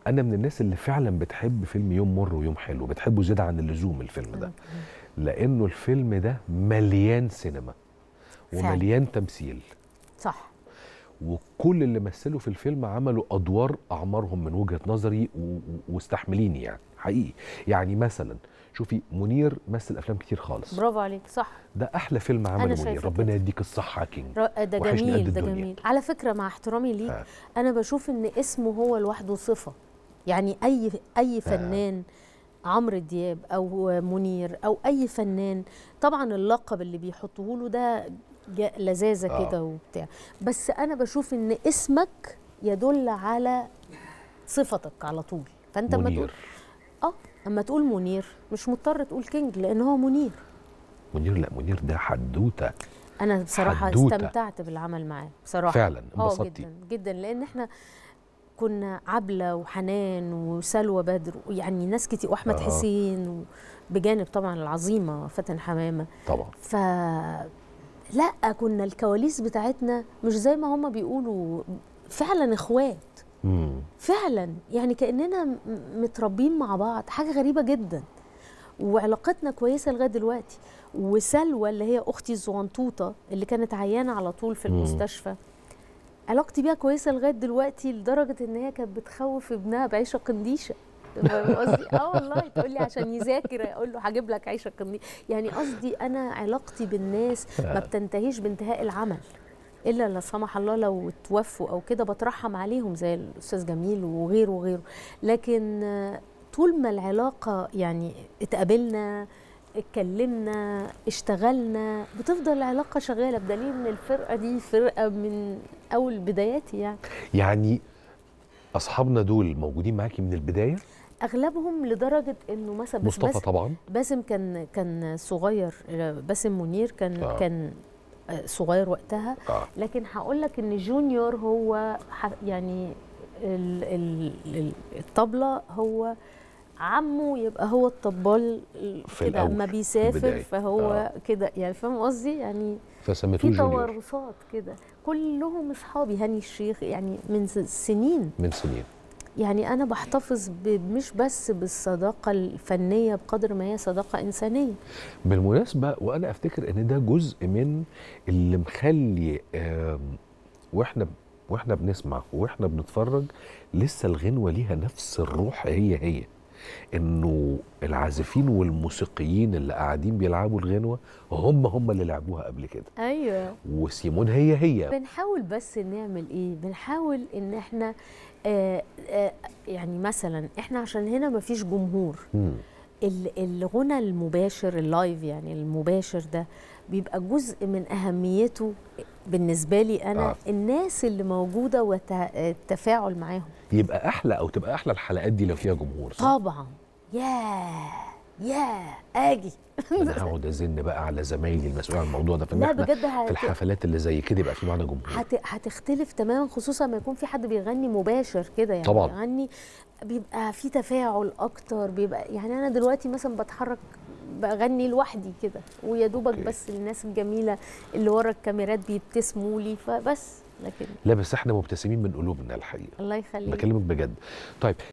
انا من الناس اللي فعلا بتحب فيلم يوم مر ويوم حلو بتحبه زياده عن اللزوم الفيلم ده لانه الفيلم ده مليان سينما فعلا. ومليان تمثيل صح وكل اللي مثلوا في الفيلم عملوا ادوار اعمارهم من وجهه نظري و- و- واستحمليني يعني حقيقي يعني مثلا شوفي منير مثل افلام كتير خالص برافو عليك صح ده احلى فيلم عمله شايفة منير ربنا كده. يديك الصحه يا كينج ر- ده وحشني قد جميل ده الدنيا. جميل على فكره مع احترامي ليك آه. انا بشوف ان اسمه هو لوحده صفه يعني اي اي فنان عمرو دياب او منير او اي فنان طبعا اللقب اللي بيحطوه له ده جا- لذاذه آه. كده وبتاع بس انا بشوف ان اسمك يدل على صفتك على طول فانت اما تقول منير اه اما تقول منير مش مضطر تقول كينج لان هو منير منير لا منير ده حدوته انا بصراحه حدوتة. استمتعت بالعمل معاه بصراحه فعلا اه انبسطتي جدا جدا لان احنا كنا عبله وحنان وسلوى بدر ويعني ناس كتير واحمد آه. حسين بجانب طبعا العظيمه فاتن حمامه طبعا ف لا كنا الكواليس بتاعتنا مش زي ما هما بيقولوا فعلا اخوات مم. فعلا يعني كاننا م- متربيين مع بعض حاجه غريبه جدا وعلاقتنا كويسه لغايه دلوقتي وسلوى اللي هي اختي الزغنطوطه اللي كانت عيانه على طول في مم. المستشفى علاقتي بيها كويسه لغايه دلوقتي لدرجه ان هي كانت بتخوف ابنها بعيشه قنديشه فاهم قصدي اه والله تقول لي عشان يذاكر اقول له هجيب لك عيشه قنديشه يعني قصدي انا علاقتي بالناس ما بتنتهيش بانتهاء العمل الا لا سمح الله لو توفوا او كده بترحم عليهم زي الاستاذ جميل وغيره وغيره لكن آه، طول ما العلاقه يعني اتقابلنا اتكلمنا اشتغلنا بتفضل العلاقه شغاله بدليل ان الفرقه دي فرقه من اول بداياتي يعني يعني اصحابنا دول موجودين معاكي من البدايه اغلبهم لدرجه انه مثلا بس مصطفى بس طبعا باسم كان كان صغير باسم منير كان آه. كان آه، صغير وقتها اه لكن هقول لك ان جونيور هو ح- يعني ال- ال- ال- الطبله هو عمه يبقى هو الطبال في كده الأول، اما في بيسافر البداية. فهو آه. كده يعني فاهم قصدي يعني فسميتوه في جونيور توارثات كده كلهم اصحابي هاني الشيخ يعني من س- سنين من سنين يعني انا بحتفظ ب- مش بس بالصداقه الفنيه بقدر ما هي صداقه انسانيه بالمناسبه وانا افتكر ان ده جزء من اللي مخلي آم، واحنا واحنا بنسمع واحنا بنتفرج لسه الغنوه ليها نفس الروح هي هي انه العازفين والموسيقيين اللي قاعدين بيلعبوا الغنوه هم هم اللي لعبوها قبل كده ايوه وسيمون هي هي بنحاول بس نعمل ايه بنحاول ان احنا آه آه يعني مثلا احنا عشان هنا مفيش جمهور مم. ال- الغنى المباشر اللايف يعني المباشر ده بيبقى جزء من اهميته بالنسبه لي انا آه. آه. الناس اللي موجوده والتفاعل معاهم يبقى احلى او تبقى احلى الحلقات دي لو فيها جمهور صح؟ طبعا ياه ياه اجي انا هقعد ازن بقى على زمايلي المسؤول عن الموضوع ده فان لا احنا بجد في هت... الحفلات اللي زي كده يبقى في معانا جمهور هت... هتختلف تماما خصوصا ما يكون في حد بيغني مباشر كده يعني طبعاً. بيغني بيبقى في تفاعل اكتر بيبقى يعني انا دلوقتي مثلا بتحرك بغني لوحدي كده ويا دوبك أوكي. بس الناس الجميله اللي ورا الكاميرات بيبتسموا لي فبس لكن لا بس احنا مبتسمين من قلوبنا الحقيقه الله يخليك بكلمك بجد طيب